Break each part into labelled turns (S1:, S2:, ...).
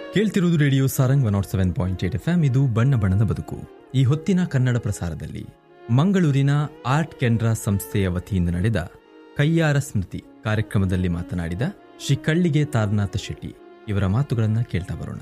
S1: ಕೇಳ್ತಿರುವುದು radio Sarang one nought seven point eight F ಇದು ಬಣ್ಣ ಬಣ್ಣದ ಬದುಕು ಈ ಹೊತ್ತಿನ ಕನ್ನಡ ಪ್ರಸಾರದಲ್ಲಿ ಮಂಗಳೂರಿನ ಆರ್ಟ್ ಕೆನ್ರಾ ಸಂಸ್ಥೆಯ ವತಿಯಿಂದ ನಡೆದ ಕೈಯಾರ ಸ್ಮೃತಿ ಕಾರ್ಯಕ್ರಮದಲ್ಲಿ ಮಾತನಾಡಿದ ಶ್ರೀ ಕಳ್ಳಿಗೆ ತಾರನಾಥ ಶೆಟ್ಟಿ ಇವರ ಮಾತುಗಳನ್ನು ಕೇಳ್ತಾ ಬರೋಣ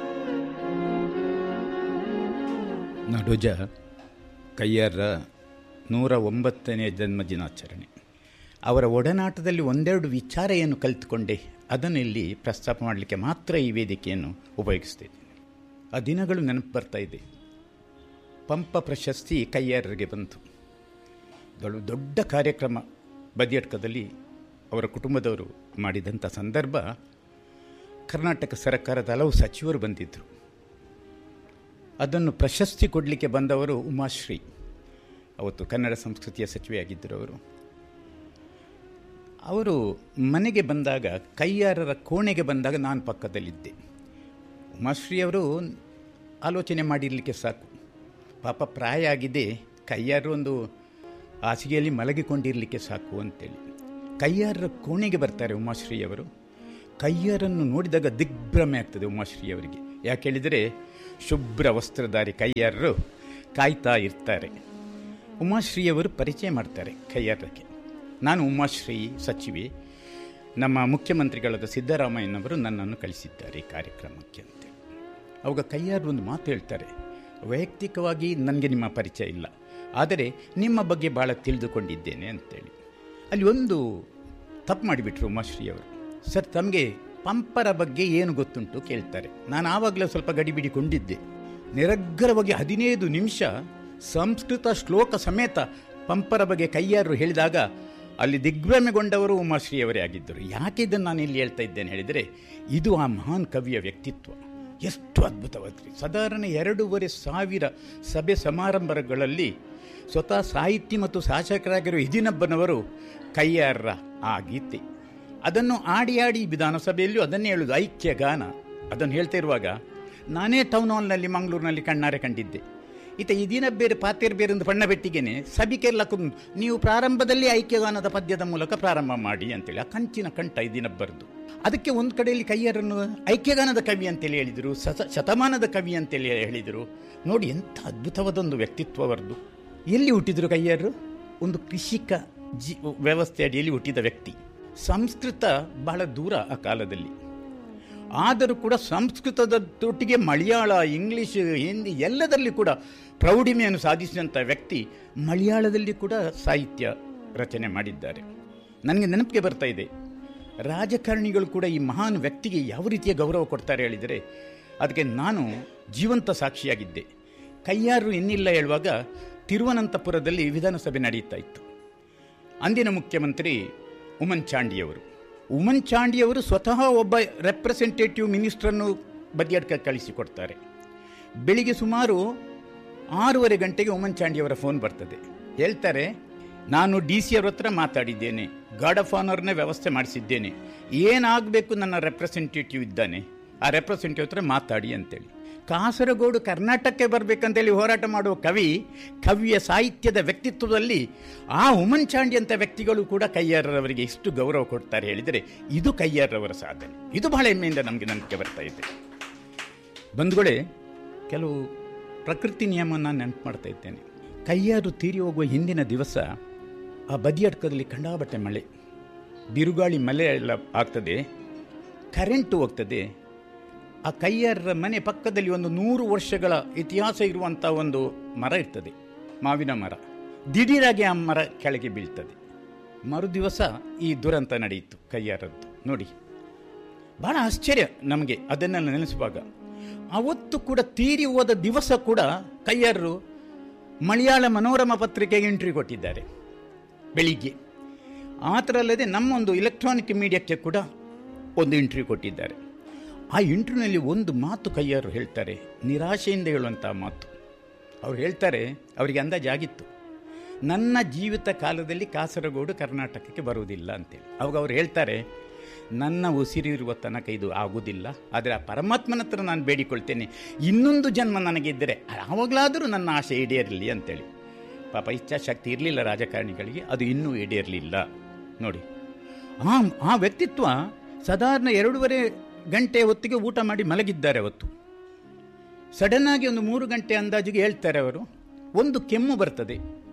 S2: ನಡುಜ ಕಯ್ಯಾರ ನೂರ ಒಂಬತ್ತನೇ ಜನ್ಮ ದಿನಾಚರಣೆ ಅವರ ಒಡನಾಟದಲ್ಲಿ ಒಂದೆರಡು ವಿಚಾರ ಏನು ಕಲಿತುಕೊಂಡೆ ಅದನ್ನು ಇಲ್ಲಿ ಪ್ರಸ್ತಾಪ ಮಾಡಲಿಕ್ಕೆ ಮಾತ್ರ ಈ ವೇದಿಕೆಯನ್ನು ಉಪಯೋಗಿಸ್ತಾ ಇದ್ದೇನೆ ಆ ದಿನಗಳು ನೆನಪು ಬರ್ತಾ ಇದೆ ಪಂಪ ಪ್ರಶಸ್ತಿ ಕಯ್ಯಾರರಿಗೆ ಬಂತು ದೊಡ್ಡ ದೊಡ್ಡ ಕಾರ್ಯಕ್ರಮ ಬದಿಯಡ್ಕದಲ್ಲಿ ಅವರ ಕುಟುಂಬದವರು ಮಾಡಿದಂಥ ಸಂದರ್ಭ ಕರ್ನಾಟಕ ಸರ್ಕಾರದ ಹಲವು ಸಚಿವರು ಬಂದಿದ್ದರು ಅದನ್ನು ಪ್ರಶಸ್ತಿ ಕೊಡಲಿಕ್ಕೆ ಬಂದವರು ಉಮಾಶ್ರೀ ಅವತ್ತು ಕನ್ನಡ ಸಂಸ್ಕೃತಿಯ ಸಚಿವೆಯಾಗಿದ್ದರು ಅವರು ಅವರು ಮನೆಗೆ ಬಂದಾಗ ಕೈಯಾರರ ಕೋಣೆಗೆ ಬಂದಾಗ ನಾನು ಪಕ್ಕದಲ್ಲಿದ್ದೆ ಉಮಾಶ್ರೀ ಅವರು ಆಲೋಚನೆ ಮಾಡಿರಲಿಕ್ಕೆ ಸಾಕು ಪಾಪ ಪ್ರಾಯ ಆಗಿದೆ ಕೈಯಾರು ಒಂದು ಹಾಸಿಗೆಯಲ್ಲಿ ಮಲಗಿಕೊಂಡಿರಲಿಕ್ಕೆ ಸಾಕು ಅಂತೇಳಿ ಕೈಯಾರರ ಕೋಣೆಗೆ ಬರ್ತಾರೆ ಉಮಾಶ್ರೀ ಅವರು ಕೈಯಾರನ್ನು ನೋಡಿದಾಗ ದಿಗ್ಭ್ರಮೆ ಆಗ್ತದೆ ಉಮಾಶ್ರೀ ಅವರಿಗೆ ಯಾಕೆ ಹೇಳಿದರೆ ಶುಭ್ರ ವಸ್ತ್ರಧಾರಿ ಕೈಯಾರರು ಕಾಯ್ತಾ ಇರ್ತಾರೆ ಉಮಾಶ್ರೀಯವರು ಪರಿಚಯ ಮಾಡ್ತಾರೆ ಕೈಯಾರಕ್ಕೆ ನಾನು ಉಮಾಶ್ರೀ ಸಚಿವೆ ನಮ್ಮ ಮುಖ್ಯಮಂತ್ರಿಗಳಾದ ಸಿದ್ದರಾಮಯ್ಯನವರು ನನ್ನನ್ನು ಕಳಿಸಿದ್ದಾರೆ ಈ ಕಾರ್ಯಕ್ರಮಕ್ಕೆ ಅಂತೇಳಿ ಅವಾಗ ಕೈಯಾರು ಒಂದು ಮಾತು ಹೇಳ್ತಾರೆ ವೈಯಕ್ತಿಕವಾಗಿ ನನಗೆ ನಿಮ್ಮ ಪರಿಚಯ ಇಲ್ಲ ಆದರೆ ನಿಮ್ಮ ಬಗ್ಗೆ ಭಾಳ ತಿಳಿದುಕೊಂಡಿದ್ದೇನೆ ಅಂತೇಳಿ ಅಲ್ಲಿ ಒಂದು ತಪ್ಪು ಮಾಡಿಬಿಟ್ರು ಉಮಾಶ್ರೀ ಅವರು ಸರ್ ತಮಗೆ ಪಂಪರ ಬಗ್ಗೆ ಏನು ಗೊತ್ತುಂಟು ಕೇಳ್ತಾರೆ ನಾನು ಆವಾಗಲೇ ಸ್ವಲ್ಪ ಗಡಿಬಿಡಿಕೊಂಡಿದ್ದೆ ನಿರಗ್ರವಾಗಿ ಹದಿನೈದು ನಿಮಿಷ ಸಂಸ್ಕೃತ ಶ್ಲೋಕ ಸಮೇತ ಪಂಪರ ಬಗ್ಗೆ ಕೈಯಾರು ಹೇಳಿದಾಗ ಅಲ್ಲಿ ದಿಗ್ಭ್ರಮೆಗೊಂಡವರು ಉಮಾಶ್ರೀಯವರೇ ಆಗಿದ್ದರು ಯಾಕೆ ಇದನ್ನು ನಾನು ಇಲ್ಲಿ ಹೇಳ್ತಾ ಇದ್ದೇನೆ ಹೇಳಿದರೆ ಇದು ಆ ಮಹಾನ್ ಕವಿಯ ವ್ಯಕ್ತಿತ್ವ ಎಷ್ಟು ಅದ್ಭುತವಾದ್ರಿ ಸಾಧಾರಣ ಎರಡೂವರೆ ಸಾವಿರ ಸಭೆ ಸಮಾರಂಭಗಳಲ್ಲಿ ಸ್ವತಃ ಸಾಹಿತಿ ಮತ್ತು ಶಾಸಕರಾಗಿರುವ ಹಿದಿನಬ್ಬನವರು ಕೈಯಾರರ ಆ ಗೀತೆ ಅದನ್ನು ಆಡಿ ಆಡಿ ವಿಧಾನಸಭೆಯಲ್ಲೂ ಅದನ್ನೇ ಹೇಳುವುದು ಐಕ್ಯ ಗಾನ ಅದನ್ನು ಹೇಳ್ತಾ ಇರುವಾಗ ನಾನೇ ಟೌನ್ ಹಾಲ್ನಲ್ಲಿ ಮಂಗಳೂರಿನಲ್ಲಿ ಕಣ್ಣಾರೆ ಕಂಡಿದ್ದೆ ಈತ ಈ ದಿನ ಬೇರೆ ಪಾತೇರ್ ಬೇರೆ ಒಂದು ಬಣ್ಣ ಬೆಟ್ಟಿಗೆನೆ ಸಭಿಕೆಲ್ಲ ಕುಂದು ನೀವು ಪ್ರಾರಂಭದಲ್ಲಿ ಐಕ್ಯಗಾನದ ಪದ್ಯದ ಮೂಲಕ ಪ್ರಾರಂಭ ಮಾಡಿ ಅಂತೇಳಿ ಆ ಕಂಚಿನ ಕಂಠ ಈ ದಿನ ಬರೆದು ಅದಕ್ಕೆ ಒಂದು ಕಡೆಯಲ್ಲಿ ಕೈಯರನ್ನು ಐಕ್ಯಗಾನದ ಕವಿ ಅಂತೇಳಿ ಹೇಳಿದರು ಸತ ಶತಮಾನದ ಕವಿ ಅಂತೇಳಿ ಹೇಳಿದರು ನೋಡಿ ಎಂಥ ಅದ್ಭುತವಾದೊಂದು ವ್ಯಕ್ತಿತ್ವ ಅವರದು ಎಲ್ಲಿ ಹುಟ್ಟಿದರು ಕೈಯರು ಒಂದು ಕೃಷಿಕ ಜಿ ವ್ಯವಸ್ಥೆ ಅಡಿಯಲ್ಲಿ ಹುಟ್ಟಿದ ವ್ಯಕ್ತಿ ಸಂಸ್ಕೃತ ಬಹಳ ದೂರ ಆ ಕಾಲದಲ್ಲಿ ಆದರೂ ಕೂಡ ಸಂಸ್ಕೃತದೊಟ್ಟಿಗೆ ಮಲಯಾಳ ಇಂಗ್ಲಿಷ್ ಹಿಂದಿ ಎಲ್ಲದರಲ್ಲಿ ಕೂಡ ಪ್ರೌಢಿಮೆಯನ್ನು ಸಾಧಿಸಿದಂಥ ವ್ಯಕ್ತಿ ಮಲಯಾಳದಲ್ಲಿ ಕೂಡ ಸಾಹಿತ್ಯ ರಚನೆ ಮಾಡಿದ್ದಾರೆ ನನಗೆ ನೆನಪಿಗೆ ಬರ್ತಾ ಇದೆ ರಾಜಕಾರಣಿಗಳು ಕೂಡ ಈ ಮಹಾನ್ ವ್ಯಕ್ತಿಗೆ ಯಾವ ರೀತಿಯ ಗೌರವ ಕೊಡ್ತಾರೆ ಹೇಳಿದರೆ ಅದಕ್ಕೆ ನಾನು ಜೀವಂತ ಸಾಕ್ಷಿಯಾಗಿದ್ದೆ ಕೈಯಾರು ಇನ್ನಿಲ್ಲ ಹೇಳುವಾಗ ತಿರುವನಂತಪುರದಲ್ಲಿ ವಿಧಾನಸಭೆ ನಡೆಯುತ್ತಾ ಇತ್ತು ಅಂದಿನ ಮುಖ್ಯಮಂತ್ರಿ ಉಮನ್ ಚಾಂಡಿಯವರು ಉಮನ್ ಚಾಂಡಿಯವರು ಸ್ವತಃ ಒಬ್ಬ ರೆಪ್ರೆಸೆಂಟೇಟಿವ್ ಮಿನಿಸ್ಟ್ರನ್ನು ಬದಿಯಡ್ಕ ಕಳಿಸಿಕೊಡ್ತಾರೆ ಬೆಳಿಗ್ಗೆ ಸುಮಾರು ಆರೂವರೆ ಗಂಟೆಗೆ ಉಮನ್ ಚಾಂಡಿಯವರ ಫೋನ್ ಬರ್ತದೆ ಹೇಳ್ತಾರೆ ನಾನು ಡಿ ಸಿ ಅವ್ರ ಹತ್ರ ಮಾತಾಡಿದ್ದೇನೆ ಗಾರ್ಡ್ ಆಫ್ ಆನರ್ನೇ ವ್ಯವಸ್ಥೆ ಮಾಡಿಸಿದ್ದೇನೆ ಏನಾಗಬೇಕು ನನ್ನ ರೆಪ್ರೆಸೆಂಟೇಟಿವ್ ಇದ್ದಾನೆ ಆ ರೆಪ್ರೆಸೆಂಟೇಟಿವ್ ಹತ್ರ ಮಾತಾಡಿ ಅಂತೇಳಿ ಕಾಸರಗೋಡು ಕರ್ನಾಟಕಕ್ಕೆ ಬರಬೇಕಂತೇಳಿ ಹೋರಾಟ ಮಾಡುವ ಕವಿ ಕವಿಯ ಸಾಹಿತ್ಯದ ವ್ಯಕ್ತಿತ್ವದಲ್ಲಿ ಆ ಉಮನ್ ಚಾಂಡಿ ಅಂತ ವ್ಯಕ್ತಿಗಳು ಕೂಡ ಕೈಯಾರರವರಿಗೆ ಎಷ್ಟು ಗೌರವ ಕೊಡ್ತಾರೆ ಹೇಳಿದರೆ ಇದು ಕೈಯಾರರವರ ಸಾಧನೆ ಇದು ಬಹಳ ಹೆಮ್ಮೆಯಿಂದ ನಮಗೆ ನಂಬಿಕೆ ಬರ್ತಾ ಇದೆ ಬಂಧುಗಳೇ ಕೆಲವು ಪ್ರಕೃತಿ ನಿಯಮನ ನೆನಪು ಮಾಡ್ತಾ ಇದ್ದೇನೆ ಕೈಯಾರು ತೀರಿ ಹೋಗುವ ಹಿಂದಿನ ದಿವಸ ಆ ಬದಿಯಡ್ಕದಲ್ಲಿ ಕಂಡಾಬಟ್ಟೆ ಮಳೆ ಬಿರುಗಾಳಿ ಮಳೆ ಎಲ್ಲ ಆಗ್ತದೆ ಕರೆಂಟು ಹೋಗ್ತದೆ ಆ ಕೈಯಾರರ ಮನೆ ಪಕ್ಕದಲ್ಲಿ ಒಂದು ನೂರು ವರ್ಷಗಳ ಇತಿಹಾಸ ಇರುವಂಥ ಒಂದು ಮರ ಇರ್ತದೆ ಮಾವಿನ ಮರ ದಿಢೀರಾಗಿ ಆ ಮರ ಕೆಳಗೆ ಬೀಳ್ತದೆ ಮರುದಿವಸ ಈ ದುರಂತ ನಡೆಯಿತು ಕೈಯಾರದ್ದು ನೋಡಿ ಬಹಳ ಆಶ್ಚರ್ಯ ನಮಗೆ ಅದನ್ನೆಲ್ಲ ನೆನೆಸುವಾಗ ಅವತ್ತು ಕೂಡ ತೀರಿ ಹೋದ ದಿವಸ ಕೂಡ ಕೈಯಾರರು ಮಲಯಾಳ ಮನೋರಮ ಪತ್ರಿಕೆಗೆ ಎಂಟ್ರಿ ಕೊಟ್ಟಿದ್ದಾರೆ ಬೆಳಿಗ್ಗೆ ಆ ಥರ ಅಲ್ಲದೆ ನಮ್ಮೊಂದು ಇಲೆಕ್ಟ್ರಾನಿಕ್ ಮೀಡಿಯಾಕ್ಕೆ ಕೂಡ ಒಂದು ಇಂಟ್ರ್ಯೂ ಕೊಟ್ಟಿದ್ದಾರೆ ಆ ಇಂಟ್ರ್ಯೂನಲ್ಲಿ ಒಂದು ಮಾತು ಕೈಯಾರು ಹೇಳ್ತಾರೆ ನಿರಾಶೆಯಿಂದ ಹೇಳುವಂಥ ಮಾತು ಅವ್ರು ಹೇಳ್ತಾರೆ ಅವರಿಗೆ ಅಂದಾಜಾಗಿತ್ತು ನನ್ನ ಜೀವಿತ ಕಾಲದಲ್ಲಿ ಕಾಸರಗೋಡು ಕರ್ನಾಟಕಕ್ಕೆ ಬರುವುದಿಲ್ಲ ಅಂತೇಳಿ ಅವಾಗ ಅವ್ರು ಹೇಳ್ತಾರೆ ನನ್ನ ಉಸಿರಿರುವ ತನಕ ಇದು ಆಗುವುದಿಲ್ಲ ಆದರೆ ಆ ಪರಮಾತ್ಮನ ಹತ್ರ ನಾನು ಬೇಡಿಕೊಳ್ತೇನೆ ಇನ್ನೊಂದು ಜನ್ಮ ನನಗಿದ್ದರೆ ಆವಾಗಲಾದರೂ ನನ್ನ ಆಸೆ ಈಡೇರಲಿ ಅಂತೇಳಿ ಪಾಪ ಇಚ್ಛಾಶಕ್ತಿ ಇರಲಿಲ್ಲ ರಾಜಕಾರಣಿಗಳಿಗೆ ಅದು ಇನ್ನೂ ಈಡೇರಲಿಲ್ಲ ನೋಡಿ ಆ ಆ ವ್ಯಕ್ತಿತ್ವ ಸಾಧಾರಣ ಎರಡೂವರೆ ಗಂಟೆ ಹೊತ್ತಿಗೆ ಊಟ ಮಾಡಿ ಮಲಗಿದ್ದಾರೆ ಅವತ್ತು ಸಡನ್ ಆಗಿ ಒಂದು ಮೂರು ಗಂಟೆ ಅಂದಾಜಿಗೆ ಹೇಳ್ತಾರೆ ಅವರು ಒಂದು ಕೆಮ್ಮು ಬರ್ತದೆ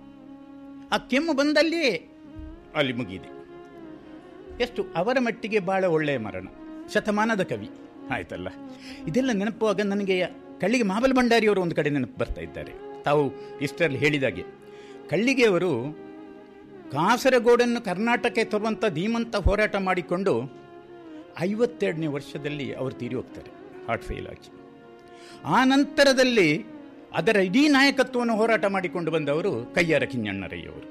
S2: ಆ ಕೆಮ್ಮು ಬಂದಲ್ಲಿಯೇ ಅಲ್ಲಿ ಮುಗಿದೆ ಎಷ್ಟು ಅವರ ಮಟ್ಟಿಗೆ ಬಹಳ ಒಳ್ಳೆಯ ಮರಣ ಶತಮಾನದ ಕವಿ ಆಯ್ತಲ್ಲ ಇದೆಲ್ಲ ನೆನಪುವಾಗ ನನಗೆ ಕಳ್ಳಿಗೆ ಮಹಾಬಲ ಭಂಡಾರಿಯವರು ಒಂದು ಕಡೆ ನೆನಪು ಬರ್ತಾ ಇದ್ದಾರೆ ತಾವು ಇಷ್ಟರಲ್ಲಿ ಹೇಳಿದಾಗೆ ಕಳ್ಳಿಗೆಯವರು ಕಾಸರಗೋಡನ್ನು ಕರ್ನಾಟಕಕ್ಕೆ ತರುವಂಥ ಧೀಮಂತ ಹೋರಾಟ ಮಾಡಿಕೊಂಡು ಐವತ್ತೆರಡನೇ ವರ್ಷದಲ್ಲಿ ಅವರು ತೀರಿ ಹೋಗ್ತಾರೆ ಹಾರ್ಟ್ ಫೇಲ್ ಆಗಿ ಆ ನಂತರದಲ್ಲಿ ಅದರ ಇಡೀ ನಾಯಕತ್ವವನ್ನು ಹೋರಾಟ ಮಾಡಿಕೊಂಡು ಬಂದವರು ಕಯ್ಯಾರ ಕಿಂಜಣ್ಣರಯ್ಯವರು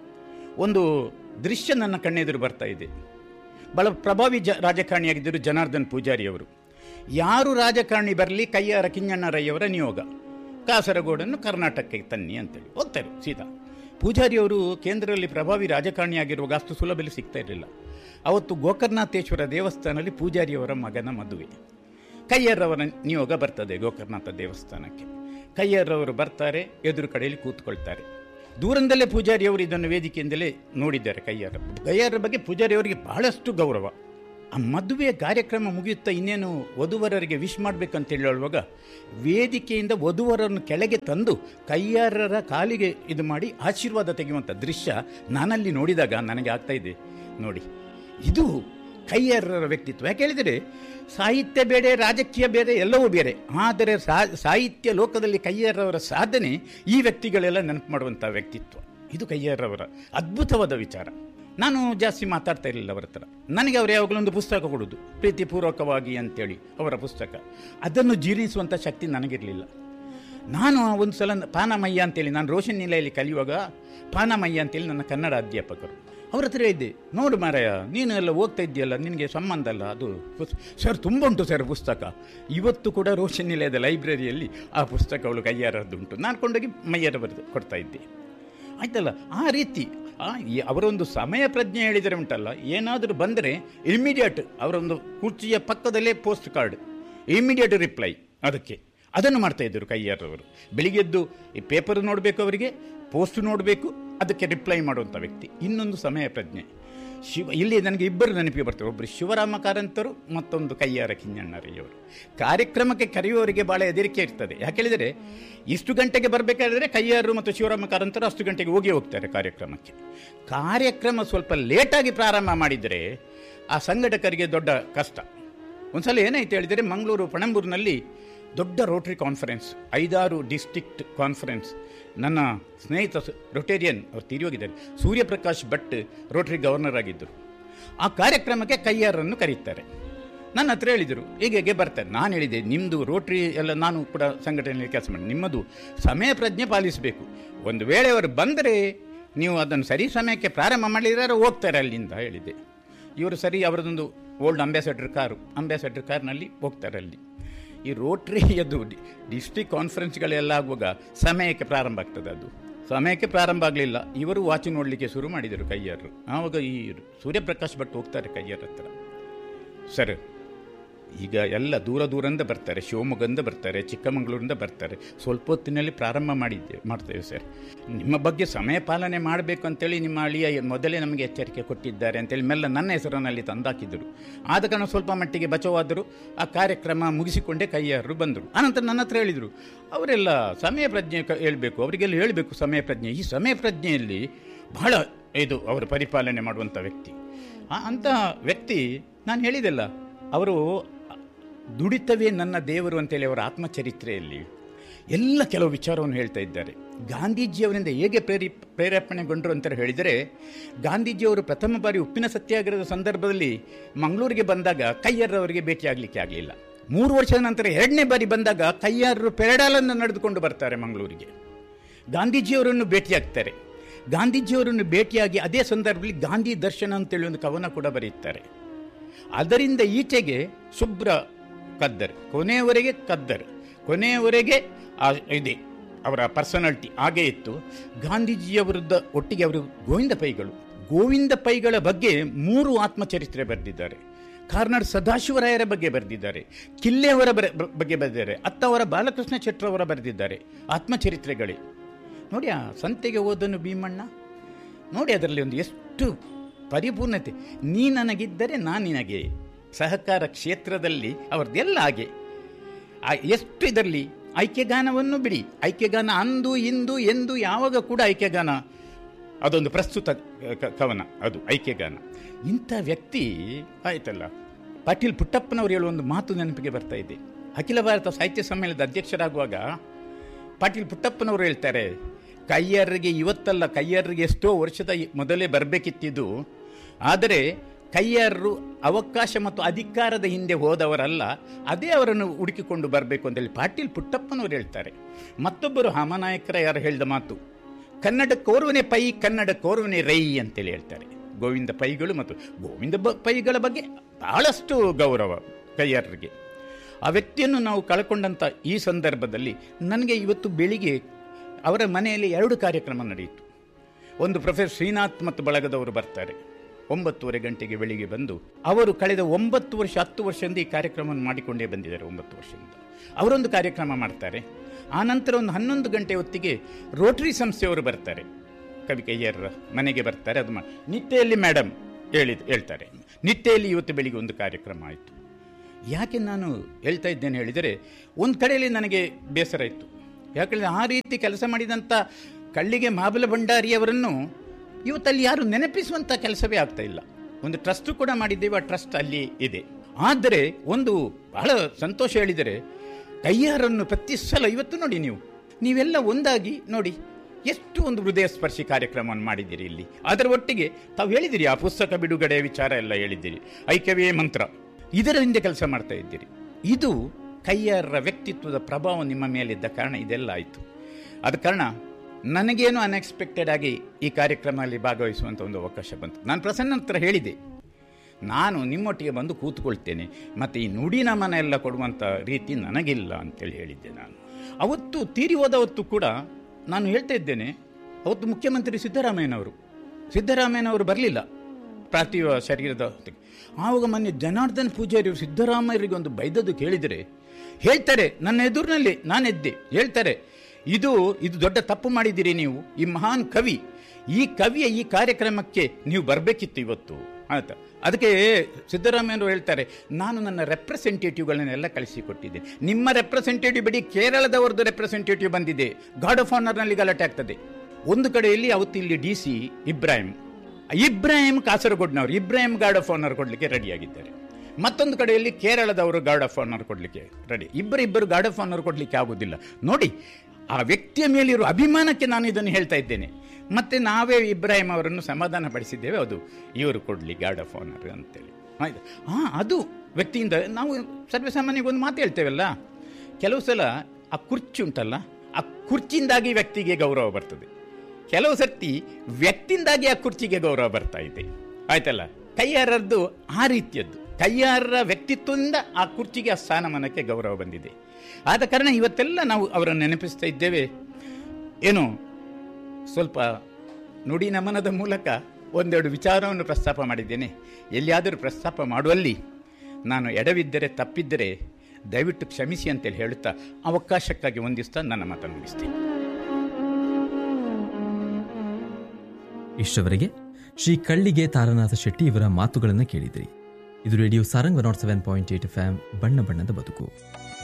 S2: ಒಂದು ದೃಶ್ಯ ನನ್ನ ಕಣ್ಣೆದುರು ಬರ್ತಾ ಇದೆ ಬಹಳ ಪ್ರಭಾವಿ ಜ ರಾಜಕಾರಣಿಯಾಗಿದ್ದರು ಜನಾರ್ದನ್ ಪೂಜಾರಿಯವರು ಯಾರು ರಾಜಕಾರಣಿ ಬರಲಿ ಕಯ್ಯಾರ ಕಿಂಜಣ್ಣರಯ್ಯವರ ನಿಯೋಗ ಕಾಸರಗೋಡನ್ನು ಕರ್ನಾಟಕಕ್ಕೆ ತನ್ನಿ ಅಂತೇಳಿ ಹೋಗ್ತಾರೆ ಸೀದಾ ಪೂಜಾರಿಯವರು ಕೇಂದ್ರದಲ್ಲಿ ಪ್ರಭಾವಿ ರಾಜಕಾರಣಿಯಾಗಿರುವಾಗ ಅಷ್ಟು ಸುಲಭದಲ್ಲಿ ಸಿಗ್ತಾ ಇರಲಿಲ್ಲ ಅವತ್ತು ಗೋಕರ್ಣಾಥೇಶ್ವರ ದೇವಸ್ಥಾನದಲ್ಲಿ ಪೂಜಾರಿಯವರ ಮಗನ ಮದುವೆ ಕಯ್ಯರ್ರವರ ನಿಯೋಗ ಬರ್ತದೆ ಗೋಕರ್ಣನಾಥ ದೇವಸ್ಥಾನಕ್ಕೆ ಕಯ್ಯರ್ರವರು ಬರ್ತಾರೆ ಎದುರು ಕಡೆಯಲ್ಲಿ ಕೂತ್ಕೊಳ್ತಾರೆ ದೂರದಲ್ಲೇ ಪೂಜಾರಿಯವರು ಇದನ್ನು ವೇದಿಕೆಯಿಂದಲೇ ನೋಡಿದ್ದಾರೆ ಕಯ್ಯರ ಕಯ್ಯರ ಬಗ್ಗೆ ಪೂಜಾರಿಯವರಿಗೆ ಬಹಳಷ್ಟು ಗೌರವ ಆ ಮದುವೆಯ ಕಾರ್ಯಕ್ರಮ ಮುಗಿಯುತ್ತಾ ಇನ್ನೇನು ವಧುವರರಿಗೆ ವಿಶ್ ಮಾಡಬೇಕಂತ ಹೇಳುವಾಗ ವೇದಿಕೆಯಿಂದ ವಧುವರನ್ನು ಕೆಳಗೆ ತಂದು ಕೈಯಾರರ ಕಾಲಿಗೆ ಇದು ಮಾಡಿ ಆಶೀರ್ವಾದ ತೆಗೆಯುವಂಥ ದೃಶ್ಯ ನಾನಲ್ಲಿ ನೋಡಿದಾಗ ನನಗೆ ಆಗ್ತಾ ಇದೆ ನೋಡಿ ಇದು ಕೈಯಾರರ ವ್ಯಕ್ತಿತ್ವ ಯಾಕೆ ಹೇಳಿದರೆ ಸಾಹಿತ್ಯ ಬೇರೆ ರಾಜಕೀಯ ಬೇರೆ ಎಲ್ಲವೂ ಬೇರೆ ಆದರೆ ಸಾಹಿತ್ಯ ಲೋಕದಲ್ಲಿ ಕೈಯಾರವರ ಸಾಧನೆ ಈ ವ್ಯಕ್ತಿಗಳೆಲ್ಲ ನೆನಪು ಮಾಡುವಂಥ ವ್ಯಕ್ತಿತ್ವ ಇದು ಕೈಯಾರವರ ಅದ್ಭುತವಾದ ವಿಚಾರ ನಾನು ಜಾಸ್ತಿ ಮಾತಾಡ್ತಾ ಇರಲಿಲ್ಲ ಅವರ ಹತ್ರ ನನಗೆ ಅವರು ಯಾವಾಗಲೂ ಒಂದು ಪುಸ್ತಕ ಕೊಡೋದು ಪ್ರೀತಿಪೂರ್ವಕವಾಗಿ ಅಂತೇಳಿ ಅವರ ಪುಸ್ತಕ ಅದನ್ನು ಜೀರ್ಣಿಸುವಂಥ ಶಕ್ತಿ ನನಗಿರಲಿಲ್ಲ ನಾನು ಒಂದು ಸಲ ಪಾನಮಯ್ಯ ಅಂತೇಳಿ ನಾನು ರೋಷನ್ ನಿಲೆಯಲ್ಲಿ ಕಲಿಯುವಾಗ ಪಾನಮಯ್ಯ ಅಂತೇಳಿ ನನ್ನ ಕನ್ನಡ ಅಧ್ಯಾಪಕರು ಅವ್ರ ಹತ್ರ ಹೇಳಿದ್ದೆ ನೋಡು ಮಾರಾಯ ನೀನು ಎಲ್ಲ ಓದ್ತಾ ಇದ್ದೀಯಲ್ಲ ನಿನಗೆ ಸಂಬಂಧ ಅಲ್ಲ ಅದು ಸರ್ ತುಂಬ ಉಂಟು ಸರ್ ಪುಸ್ತಕ ಇವತ್ತು ಕೂಡ ರೋಷನ್ ನಿಲಯದ ಲೈಬ್ರರಿಯಲ್ಲಿ ಆ ಪುಸ್ತಕಗಳು ಕೈಯಾರದ್ದುಂಟು ನಾನು ಕೊಂಡೋಗಿ ಮೈಯಾರ ಬರೆದು ಕೊಡ್ತಾ ಇದ್ದೆ ಆಯ್ತಲ್ಲ ಆ ರೀತಿ ಆ ಅವರೊಂದು ಸಮಯ ಪ್ರಜ್ಞೆ ಹೇಳಿದರೆ ಉಂಟಲ್ಲ ಏನಾದರೂ ಬಂದರೆ ಇಮಿಡಿಯೇಟ್ ಅವರೊಂದು ಕುರ್ಚಿಯ ಪಕ್ಕದಲ್ಲೇ ಪೋಸ್ಟ್ ಕಾರ್ಡ್ ಇಮಿಡಿಯೇಟ್ ರಿಪ್ಲೈ ಅದಕ್ಕೆ ಅದನ್ನು ಮಾಡ್ತಾ ಇದ್ದರು ಕೈಯಾರವರು ಬೆಳಿಗ್ಗೆದ್ದು ಈ ಪೇಪರ್ ನೋಡಬೇಕು ಅವರಿಗೆ ಪೋಸ್ಟ್ ನೋಡಬೇಕು ಅದಕ್ಕೆ ರಿಪ್ಲೈ ಮಾಡುವಂಥ ವ್ಯಕ್ತಿ ಇನ್ನೊಂದು ಸಮಯ ಪ್ರಜ್ಞೆ ಶಿವ ಇಲ್ಲಿ ನನಗೆ ಇಬ್ಬರು ನೆನಪಿಗೆ ಬರ್ತಾರೆ ಒಬ್ಬರು ಶಿವರಾಮ ಕಾರಂತರು ಮತ್ತೊಂದು ಕೈಯಾರ ಕಿಂಜಣ್ಣರಯ್ಯವರು ಕಾರ್ಯಕ್ರಮಕ್ಕೆ ಕರೆಯುವವರಿಗೆ ಭಾಳ ಹೆದರಿಕೆ ಇರ್ತದೆ ಯಾಕೆ ಹೇಳಿದರೆ ಇಷ್ಟು ಗಂಟೆಗೆ ಬರಬೇಕಾದ್ರೆ ಕೈಯಾರು ಮತ್ತು ಶಿವರಾಮ ಕಾರಂತರು ಅಷ್ಟು ಗಂಟೆಗೆ ಹೋಗಿ ಹೋಗ್ತಾರೆ ಕಾರ್ಯಕ್ರಮಕ್ಕೆ ಕಾರ್ಯಕ್ರಮ ಸ್ವಲ್ಪ ಲೇಟಾಗಿ ಪ್ರಾರಂಭ ಮಾಡಿದರೆ ಆ ಸಂಘಟಕರಿಗೆ ದೊಡ್ಡ ಕಷ್ಟ ಒಂದ್ಸಲ ಏನಾಯ್ತು ಹೇಳಿದರೆ ಮಂಗಳೂರು ಪಣಂಬೂರಿನಲ್ಲಿ ದೊಡ್ಡ ರೋಟರಿ ಕಾನ್ಫರೆನ್ಸ್ ಐದಾರು ಡಿಸ್ಟ್ರಿಕ್ಟ್ ಕಾನ್ಫರೆನ್ಸ್ ನನ್ನ ಸ್ನೇಹಿತ ರೊಟೇರಿಯನ್ ಅವರು ತೀರಿ ಹೋಗಿದ್ದಾರೆ ಸೂರ್ಯಪ್ರಕಾಶ್ ಭಟ್ ರೋಟರಿ ಗವರ್ನರ್ ಆಗಿದ್ದರು ಆ ಕಾರ್ಯಕ್ರಮಕ್ಕೆ ಕೈಯಾರನ್ನು ಕರೀತಾರೆ ನನ್ನ ಹತ್ರ ಹೇಳಿದರು ಹೀಗೆ ಬರ್ತಾರೆ ನಾನು ಹೇಳಿದೆ ನಿಮ್ಮದು ರೋಟ್ರಿ ಎಲ್ಲ ನಾನು ಕೂಡ ಸಂಘಟನೆಯಲ್ಲಿ ಕೆಲಸ ಮಾಡಿ ನಿಮ್ಮದು ಸಮಯ ಪ್ರಜ್ಞೆ ಪಾಲಿಸಬೇಕು ಒಂದು ವೇಳೆ ಅವರು ಬಂದರೆ ನೀವು ಅದನ್ನು ಸರಿ ಸಮಯಕ್ಕೆ ಪ್ರಾರಂಭ ಮಾಡಿದರೆ ಹೋಗ್ತಾರೆ ಅಲ್ಲಿಂದ ಹೇಳಿದೆ ಇವರು ಸರಿ ಅವರದೊಂದು ಓಲ್ಡ್ ಅಂಬಾಸಡರ್ ಕಾರು ಅಂಬಾಸಡರ್ ಕಾರ್ನಲ್ಲಿ ಹೋಗ್ತಾರೆ ಅಲ್ಲಿ ಈ ರೋಟ್ರಿಯದು ಡಿಸ್ಟ್ರಿಕ್ಟ್ ಕಾನ್ಫರೆನ್ಸ್ಗಳೆಲ್ಲ ಆಗುವಾಗ ಸಮಯಕ್ಕೆ ಪ್ರಾರಂಭ ಆಗ್ತದೆ ಅದು ಸಮಯಕ್ಕೆ ಪ್ರಾರಂಭ ಆಗಲಿಲ್ಲ ಇವರು ವಾಚ್ ನೋಡಲಿಕ್ಕೆ ಶುರು ಮಾಡಿದರು ಕೈಯಾರರು ಆವಾಗ ಈ ಸೂರ್ಯಪ್ರಕಾಶ್ ಭಟ್ ಹೋಗ್ತಾರೆ ಕೈಯಾರ ಹತ್ರ ಸರ್ ಈಗ ಎಲ್ಲ ದೂರ ದೂರಿಂದ ಬರ್ತಾರೆ ಶಿವಮೊಗ್ಗದಿಂದ ಬರ್ತಾರೆ ಚಿಕ್ಕಮಗಳೂರಿಂದ ಬರ್ತಾರೆ ಸ್ವಲ್ಪ ಹೊತ್ತಿನಲ್ಲಿ ಪ್ರಾರಂಭ ಮಾಡಿದ್ದೆ ಮಾಡ್ತೇವೆ ಸರ್ ನಿಮ್ಮ ಬಗ್ಗೆ ಸಮಯ ಪಾಲನೆ ಮಾಡಬೇಕು ಅಂತೇಳಿ ನಿಮ್ಮ ಅಳಿಯ ಮೊದಲೇ ನಮಗೆ ಎಚ್ಚರಿಕೆ ಕೊಟ್ಟಿದ್ದಾರೆ ಅಂತೇಳಿ ಮೆಲ್ಲ ನನ್ನ ಹೆಸರಿನಲ್ಲಿ ತಂದಾಕಿದ್ದರು ಆದ ಕಾರಣ ಸ್ವಲ್ಪ ಮಟ್ಟಿಗೆ ಬಚಾವಾದರು ಆ ಕಾರ್ಯಕ್ರಮ ಮುಗಿಸಿಕೊಂಡೇ ಕೈಯಾರರು ಬಂದರು ಆನಂತರ ನನ್ನ ಹತ್ರ ಹೇಳಿದರು ಅವರೆಲ್ಲ ಸಮಯ ಪ್ರಜ್ಞೆ ಹೇಳಬೇಕು ಅವರಿಗೆಲ್ಲ ಹೇಳಬೇಕು ಸಮಯ ಪ್ರಜ್ಞೆ ಈ ಸಮಯ ಪ್ರಜ್ಞೆಯಲ್ಲಿ ಬಹಳ ಇದು ಅವರು ಪರಿಪಾಲನೆ ಮಾಡುವಂಥ ವ್ಯಕ್ತಿ ಅಂತಹ ವ್ಯಕ್ತಿ ನಾನು ಹೇಳಿದೆಲ್ಲ ಅವರು ದುಡಿತವೇ ನನ್ನ ದೇವರು ಅಂತೇಳಿ ಅವರ ಆತ್ಮಚರಿತ್ರೆಯಲ್ಲಿ ಎಲ್ಲ ಕೆಲವು ವಿಚಾರವನ್ನು ಹೇಳ್ತಾ ಇದ್ದಾರೆ ಗಾಂಧೀಜಿಯವರಿಂದ ಹೇಗೆ ಪ್ರೇರಿ ಪ್ರೇರೇಪಣೆಗೊಂಡರು ಅಂತ ಹೇಳಿದರೆ ಗಾಂಧೀಜಿಯವರು ಪ್ರಥಮ ಬಾರಿ ಉಪ್ಪಿನ ಸತ್ಯಾಗ್ರಹದ ಸಂದರ್ಭದಲ್ಲಿ ಮಂಗಳೂರಿಗೆ ಬಂದಾಗ ಕೈಯರ್ರವರಿಗೆ ಭೇಟಿಯಾಗಲಿಕ್ಕೆ ಆಗಲಿಲ್ಲ ಮೂರು ವರ್ಷದ ನಂತರ ಎರಡನೇ ಬಾರಿ ಬಂದಾಗ ಕೈಯಾರರು ಪೆರಡಾಲನ್ನು ನಡೆದುಕೊಂಡು ಬರ್ತಾರೆ ಮಂಗಳೂರಿಗೆ ಗಾಂಧೀಜಿಯವರನ್ನು ಭೇಟಿಯಾಗ್ತಾರೆ ಗಾಂಧೀಜಿಯವರನ್ನು ಭೇಟಿಯಾಗಿ ಅದೇ ಸಂದರ್ಭದಲ್ಲಿ ಗಾಂಧಿ ದರ್ಶನ ಅಂತೇಳಿ ಒಂದು ಕವನ ಕೂಡ ಬರೆಯುತ್ತಾರೆ ಅದರಿಂದ ಈಚೆಗೆ ಶುಭ್ರ ಕದ್ದರ್ ಕೊನೆಯವರೆಗೆ ಕದ್ದರ್ ಕೊನೆಯವರೆಗೆ ಇದೆ ಅವರ ಪರ್ಸನಾಲಿಟಿ ಹಾಗೇ ಇತ್ತು ಗಾಂಧೀಜಿಯವರದ್ದ ಒಟ್ಟಿಗೆ ಅವರು ಗೋವಿಂದ ಪೈಗಳು ಗೋವಿಂದ ಪೈಗಳ ಬಗ್ಗೆ ಮೂರು ಆತ್ಮಚರಿತ್ರೆ ಬರೆದಿದ್ದಾರೆ ಕಾರ್ನಾಡ್ ಸದಾಶಿವರಾಯರ ಬಗ್ಗೆ ಬರೆದಿದ್ದಾರೆ ಕಿಲ್ಲೆಯವರ ಬಗ್ಗೆ ಬರೆದಿದ್ದಾರೆ ಅತ್ತವರ ಬಾಲಕೃಷ್ಣ ಶೆಟ್ಟರವರ ಬರೆದಿದ್ದಾರೆ ಆತ್ಮಚರಿತ್ರೆಗಳೇ ನೋಡಿ ಆ ಸಂತೆಗೆ ಓದನು ಭೀಮಣ್ಣ ನೋಡಿ ಅದರಲ್ಲಿ ಒಂದು ಎಷ್ಟು ಪರಿಪೂರ್ಣತೆ ನೀ ನನಗಿದ್ದರೆ ನಾನು ನಿನಗೆ ಸಹಕಾರ ಕ್ಷೇತ್ರದಲ್ಲಿ ಅವ್ರದ್ದೆಲ್ಲ ಹಾಗೆ ಆ ಎಷ್ಟು ಇದರಲ್ಲಿ ಐಕ್ಯಗಾನವನ್ನು ಬಿಡಿ ಐಕ್ಯಗಾನ ಅಂದು ಇಂದು ಎಂದು ಯಾವಾಗ ಕೂಡ ಐಕ್ಯಗಾನ ಅದೊಂದು ಪ್ರಸ್ತುತ ಕ- ಕವನ ಅದು ಐಕ್ಯಗಾನ ಇಂಥ ವ್ಯಕ್ತಿ ಆಯ್ತಲ್ಲ ಪಾಟೀಲ್ ಪುಟ್ಟಪ್ಪನವರು ಹೇಳುವ ಒಂದು ಮಾತು ನೆನಪಿಗೆ ಬರ್ತಾ ಇದೆ ಅಖಿಲ ಭಾರತ ಸಾಹಿತ್ಯ ಸಮ್ಮೇಳನದ ಅಧ್ಯಕ್ಷರಾಗುವಾಗ ಪಾಟೀಲ್ ಪುಟ್ಟಪ್ಪನವರು ಹೇಳ್ತಾರೆ ಕೈಯರಿಗೆ ಇವತ್ತಲ್ಲ ಕೈಯರಿಗೆ ಎಷ್ಟೋ ವರ್ಷದ ಈ- ಮೊದಲೇ ಬರಬೇಕಿತ್ತಿದ್ದು ಆದರೆ ಕೈಯರು ಅವಕಾಶ ಮತ್ತು ಅಧಿಕಾರದ ಹಿಂದೆ ಹೋದವರಲ್ಲ ಅದೇ ಅವರನ್ನು ಹುಡುಕಿಕೊಂಡು ಬರಬೇಕು ಅಂತೇಳಿ ಪಾಟೀಲ್ ಪುಟ್ಟಪ್ಪನವರು ಹೇಳ್ತಾರೆ ಮತ್ತೊಬ್ಬರು ಹಾಮನಾಯಕರ ಯಾರು ಹೇಳಿದ ಮಾತು ಕನ್ನಡ ಕೋರ್ವನೆ ಪೈ ಕನ್ನಡ ಕೋರ್ವನೆ ರೈ ಅಂತೇಳಿ ಹೇಳ್ತಾರೆ ಗೋವಿಂದ ಪೈಗಳು ಮತ್ತು ಗೋವಿಂದ ಬ- ಪೈಗಳ ಬಗ್ಗೆ ಬಹಳಷ್ಟು ಗೌರವ ಕೈಯರಿಗೆ ಆ ವ್ಯಕ್ತಿಯನ್ನು ನಾವು ಕಳ್ಕೊಂಡಂಥ ಈ ಸಂದರ್ಭದಲ್ಲಿ ನನಗೆ ಇವತ್ತು ಬೆಳಿಗ್ಗೆ ಅವರ ಮನೆಯಲ್ಲಿ ಎರಡು ಕಾರ್ಯಕ್ರಮ ನಡೆಯಿತು ಒಂದು ಪ್ರೊಫೆಸರ್ ಶ್ರೀನಾಥ್ ಮತ್ತು ಬಳಗದವರು ಬರ್ತಾರೆ ಒಂಬತ್ತುವರೆ ಗಂಟೆಗೆ ಬೆಳಿಗ್ಗೆ ಬಂದು ಅವರು ಕಳೆದ ಒಂಬತ್ತು ವರ್ಷ ಹತ್ತು ವರ್ಷದಿಂದ ಈ ಕಾರ್ಯಕ್ರಮವನ್ನು ಮಾಡಿಕೊಂಡೇ ಬಂದಿದ್ದಾರೆ ಒಂಬತ್ತು ವರ್ಷದಿಂದ ಅವರೊಂದು ಕಾರ್ಯಕ್ರಮ ಮಾಡ್ತಾರೆ ಆನಂತರ ಒಂದು ಹನ್ನೊಂದು ಗಂಟೆ ಹೊತ್ತಿಗೆ ರೋಟರಿ ಸಂಸ್ಥೆಯವರು ಬರ್ತಾರೆ ಕವಿ ಕೈಯರ ಮನೆಗೆ ಬರ್ತಾರೆ ಅದು ಮಾ- ನಿತ್ಯೆಯಲ್ಲಿ ಮೇಡಮ್ ಹೇಳಿದ್ ಹೇಳ್ತಾರೆ ನಿತ್ಯೆಯಲ್ಲಿ ಇವತ್ತು ಬೆಳಿಗ್ಗೆ ಒಂದು ಕಾರ್ಯಕ್ರಮ ಆಯಿತು ಯಾಕೆ ನಾನು ಹೇಳ್ತಾ ಇದ್ದೇನೆ ಹೇಳಿದರೆ ಒಂದು ಕಡೆಯಲ್ಲಿ ನನಗೆ ಬೇಸರ ಇತ್ತು ಯಾಕಂದರೆ ಆ ರೀತಿ ಕೆಲಸ ಮಾಡಿದಂಥ ಕಳ್ಳಿಗೆ ಮಾಬಲ ಭಂಡಾರಿಯವರನ್ನು ಇವತ್ತಲ್ಲಿ ಯಾರು ನೆನಪಿಸುವಂಥ ಕೆಲಸವೇ ಆಗ್ತಾ ಇಲ್ಲ ಒಂದು ಟ್ರಸ್ಟ್ ಕೂಡ ಮಾಡಿದ್ದೇವೆ ಆ ಟ್ರಸ್ಟ್ ಅಲ್ಲಿ ಇದೆ ಆದರೆ ಒಂದು ಬಹಳ ಸಂತೋಷ ಹೇಳಿದರೆ ಕೈಯಾರನ್ನು ಪ್ರತಿ ಸಲ ಇವತ್ತು ನೋಡಿ ನೀವು ನೀವೆಲ್ಲ ಒಂದಾಗಿ ನೋಡಿ ಎಷ್ಟು ಒಂದು ಹೃದಯ ಸ್ಪರ್ಶಿ ಕಾರ್ಯಕ್ರಮವನ್ನು ಮಾಡಿದ್ದೀರಿ ಇಲ್ಲಿ ಅದರ ಒಟ್ಟಿಗೆ ತಾವು ಹೇಳಿದಿರಿ ಆ ಪುಸ್ತಕ ಬಿಡುಗಡೆ ವಿಚಾರ ಎಲ್ಲ ಹೇಳಿದ್ದೀರಿ ಐಕ್ಯವೇ ಮಂತ್ರ ಇದರ ಹಿಂದೆ ಕೆಲಸ ಮಾಡ್ತಾ ಇದ್ದೀರಿ ಇದು ಕೈಯಾರರ ವ್ಯಕ್ತಿತ್ವದ ಪ್ರಭಾವ ನಿಮ್ಮ ಮೇಲಿದ್ದ ಕಾರಣ ಇದೆಲ್ಲ ಆಯಿತು ಆದ ಕಾರಣ ನನಗೇನು ಅನ್ಎಕ್ಸ್ಪೆಕ್ಟೆಡ್ ಆಗಿ ಈ ಕಾರ್ಯಕ್ರಮದಲ್ಲಿ ಭಾಗವಹಿಸುವಂಥ ಒಂದು ಅವಕಾಶ ಬಂತು ನಾನು ಪ್ರಸನ್ನ ಹತ್ರ ಹೇಳಿದೆ ನಾನು ನಿಮ್ಮೊಟ್ಟಿಗೆ ಬಂದು ಕೂತ್ಕೊಳ್ತೇನೆ ಮತ್ತು ಈ ನುಡಿ ನಮನ ಎಲ್ಲ ಕೊಡುವಂಥ ರೀತಿ ನನಗಿಲ್ಲ ಅಂತೇಳಿ ಹೇಳಿದ್ದೆ ನಾನು ಅವತ್ತು ತೀರಿ ಹೋದವತ್ತು ಕೂಡ ನಾನು ಹೇಳ್ತಾ ಇದ್ದೇನೆ ಅವತ್ತು ಮುಖ್ಯಮಂತ್ರಿ ಸಿದ್ದರಾಮಯ್ಯನವರು ಸಿದ್ದರಾಮಯ್ಯನವರು ಬರಲಿಲ್ಲ ಪಾರ್ಥಿವ ಶರೀರದ ಹೊತ್ತಿಗೆ. ಆವಾಗ ಮೊನ್ನೆ ಜನಾರ್ದನ್ ಪೂಜಾರಿ ಅವರು ಸಿದ್ದರಾಮಯ್ಯರಿಗೆ ಒಂದು ಬೈದದ್ದು ಕೇಳಿದರೆ ಹೇಳ್ತಾರೆ ನನ್ನ ಎದುರಿನಲ್ಲಿ ನಾನೆದ್ದೆ ಹೇಳ್ತಾರೆ ಇದು ಇದು ದೊಡ್ಡ ತಪ್ಪು ಮಾಡಿದ್ದೀರಿ ನೀವು ಈ ಮಹಾನ್ ಕವಿ ಈ ಕವಿಯ ಈ ಕಾರ್ಯಕ್ರಮಕ್ಕೆ ನೀವು ಬರಬೇಕಿತ್ತು ಇವತ್ತು ಆಯ್ತಾ ಅದಕ್ಕೆ ಸಿದ್ದರಾಮಯ್ಯವರು ಹೇಳ್ತಾರೆ ನಾನು ನನ್ನ ರೆಪ್ರೆಸೆಂಟೇಟಿವ್ಗಳನ್ನೆಲ್ಲ ಕಳಿಸಿಕೊಟ್ಟಿದ್ದೆ ನಿಮ್ಮ ರೆಪ್ರೆಸೆಂಟೇಟಿವ್ ಬಿಡಿ ಕೇರಳದವರದ್ದು ರೆಪ್ರೆಸೆಂಟೇಟಿವ್ ಬಂದಿದೆ ಗಾಡ್ ಆಫ್ ಆನರ್ನಲ್ಲಿ ಗಲಾಟೆ ಆಗ್ತದೆ ಒಂದು ಕಡೆಯಲ್ಲಿ ಅವತ್ತು ಇಲ್ಲಿ ಡಿ ಸಿ ಇಬ್ರಾಹಿಂ ಇಬ್ರಾಹಿಂ ಕಾಸರಗೋಡ್ನವರು ಇಬ್ರಾಹಿಂ ಗಾರ್ಡ್ ಆಫ್ ಆನರ್ ಕೊಡಲಿಕ್ಕೆ ರೆಡಿಯಾಗಿದ್ದಾರೆ ಮತ್ತೊಂದು ಕಡೆಯಲ್ಲಿ ಕೇರಳದವರು ಗಾರ್ಡ್ ಆಫ್ ಆನರ್ ಕೊಡಲಿಕ್ಕೆ ರೆಡಿ ಇಬ್ಬರಿಬ್ಬರು ಗಾರ್ಡ್ ಆಫ್ ಆನರ್ ಕೊಡಲಿಕ್ಕೆ ಆಗುವುದಿಲ್ಲ ನೋಡಿ ಆ ವ್ಯಕ್ತಿಯ ಮೇಲಿರುವ ಅಭಿಮಾನಕ್ಕೆ ನಾನು ಇದನ್ನು ಹೇಳ್ತಾ ಇದ್ದೇನೆ ಮತ್ತೆ ನಾವೇ ಇಬ್ರಾಹಿಂ ಅವರನ್ನು ಸಮಾಧಾನ ಪಡಿಸಿದ್ದೇವೆ ಅದು ಇವರು ಕೊಡಲಿ ಗಾರ್ಡ್ ಆಫ್ ಆನರ್ ಅಂತೇಳಿ ಆಯ್ತು ಹಾಂ ಅದು ವ್ಯಕ್ತಿಯಿಂದ ನಾವು ಸರ್ವೇಸಾಮಾನ್ಯವಾಗಿ ಒಂದು ಮಾತು ಹೇಳ್ತೇವಲ್ಲ ಕೆಲವು ಸಲ ಆ ಕುರ್ಚಿ ಉಂಟಲ್ಲ ಆ ಕುರ್ಚಿಯಿಂದಾಗಿ ವ್ಯಕ್ತಿಗೆ ಗೌರವ ಬರ್ತದೆ ಕೆಲವು ಸರ್ತಿ ವ್ಯಕ್ತಿಯಿಂದಾಗಿ ಆ ಕುರ್ಚಿಗೆ ಗೌರವ ಬರ್ತಾ ಇದೆ ಆಯ್ತಲ್ಲ ಕೈಯಾರದ್ದು ಆ ರೀತಿಯದ್ದು ಕೈಯಾರರ ವ್ಯಕ್ತಿತ್ವದಿಂದ ಆ ಕುರ್ಚಿಗೆ ಆ ಸ್ಥಾನಮಾನಕ್ಕೆ ಗೌರವ ಬಂದಿದೆ ಆದ ಕಾರಣ ಇವತ್ತೆಲ್ಲ ನಾವು ಅವರನ್ನು ನೆನಪಿಸ್ತಾ ಇದ್ದೇವೆ ಏನು ಸ್ವಲ್ಪ ನುಡಿ ನಮನದ ಮೂಲಕ ಒಂದೆರಡು ವಿಚಾರವನ್ನು ಪ್ರಸ್ತಾಪ ಮಾಡಿದ್ದೇನೆ ಎಲ್ಲಿಯಾದರೂ ಪ್ರಸ್ತಾಪ ಮಾಡುವಲ್ಲಿ ನಾನು ಎಡವಿದ್ದರೆ ತಪ್ಪಿದ್ದರೆ ದಯವಿಟ್ಟು ಕ್ಷಮಿಸಿ ಅಂತೇಳಿ ಹೇಳುತ್ತಾ ಅವಕಾಶಕ್ಕಾಗಿ ಒಂದಿಸ್ತಾ ನನ್ನ ಮಾತನ್ನು ಮುಗಿಸ್ತೇನೆ
S1: ಇಷ್ಟವರೆಗೆ ಶ್ರೀ ಕಳ್ಳಿಗೆ ತಾರನಾಥ ಶೆಟ್ಟಿ ಇವರ ಮಾತುಗಳನ್ನು ಕೇಳಿದಿರಿ ಇದು radio Sarang one nought seven point eight F ಬಣ್ಣ ಬಣ್ಣದ ಬದುಕು